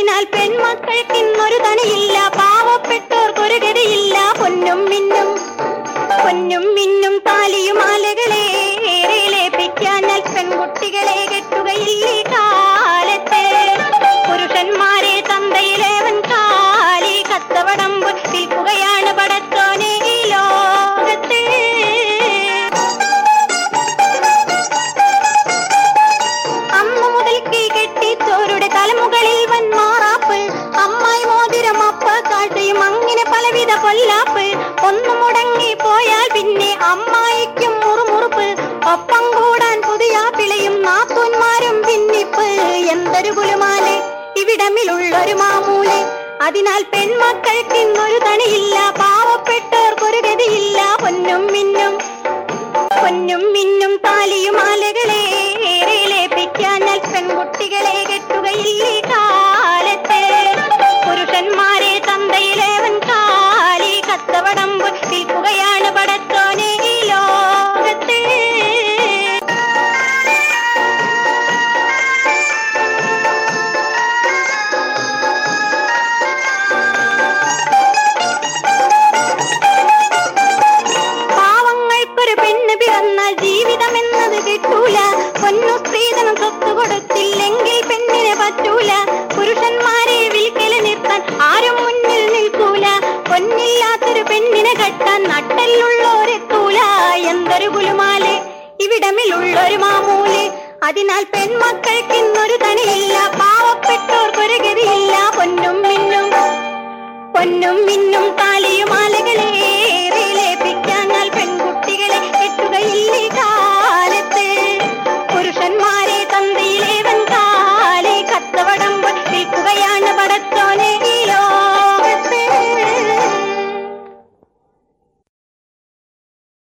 അതിനാൽ പെൺമക്കൾക്ക് ഇന്നൊരു തണിയില്ല പാവപ്പെട്ടോർക്കൊരു ഗതിയില്ല പൊന്നും മിന്നും പൊന്നും മിന്നും താലിയും മാലകളെ ഏറെ ലേപ്പിക്കാനാൽ പെൺകുട്ടികളെ കെട്ടുകയില്ല ഈ കാലത്ത് പുരുഷന്മാരെ തന്തയിലേവൻ കാലി കത്തവടം വിൽക്കുകയാണ് പടത്തോനെ ഈ ലോകത്ത് അന്ന് മുതൽക്ക് കെട്ടിച്ചോരുടെ തലമുകളിൽ വൻമാറാപ്പ് അമ്മായി മോതിരം അപ്പ കാഴ്ചയും അങ്ങനെ പലവിധ കൊല്ലാപ്പ് ഒന്നു മുടങ്ങി പോയാൽ പിന്നെ അമ്മായിക്കും മുറുമുറുപ്പ് ഒപ്പം കൂടാൻ പുതിയ പിളയും നാത്തൂന്മാരും ഭിന്നിപ്പ് എന്തൊരു കുലുമാല് ഇവിടമിലുള്ളൊരു മാമൂല് അതിനാൽ പെൺമക്കൾക്ക് ഇന്നൊരു തണിയില്ല പാവപ്പെട്ടവർക്കൊരു ഗതിയില്ല പൊന്നും മിന്നും പൊന്നും മിന്നും താലിയും മാലകളെ ഏറെ ലേപ്പിക്കാനാൽ പെൺകുട്ടികളെ കെട്ടുകയില്ല ഈ കാലത്ത് പുരുഷന്മാരെ തന്തയിലേവൻ കാലി കത്തവടം വിൽക്കുകയാണ് പടത്തോനെ ഈ ലോകത്ത് പാവങ്ങൾക്കൊരു പെണ്ണ് പിറന്നാൽ ജീവിതം എന്നത് കിട്ടൂല പൊന്നു സ്ത്രീധനം സ്വത്ത് കൊടുത്തില്ലെങ്കിൽ പെണ്ണിനെ പറ്റൂല പുരുഷന്മാരെ വിൽക്കല് നിർത്താൻ ആരും മുന്നിൽ നിൽക്കൂല പൊന്നില്ലാത്തൊരു പെണ്ണിനെ കെട്ടാൻ നട്ടലുള്ളോരെത്തൂല എന്തൊരു കുലുമാല് ഇവിടമിലുള്ളൊരു മാമൂല് അതിനാൽ പെൺമക്കൾക്ക് ഇന്നൊരു തണിയില്ല പാവപ്പെട്ടോർക്കൊരു ഗതിയില്ല പൊന്നും മിന്നും പൊന്നും മിന്നും താലി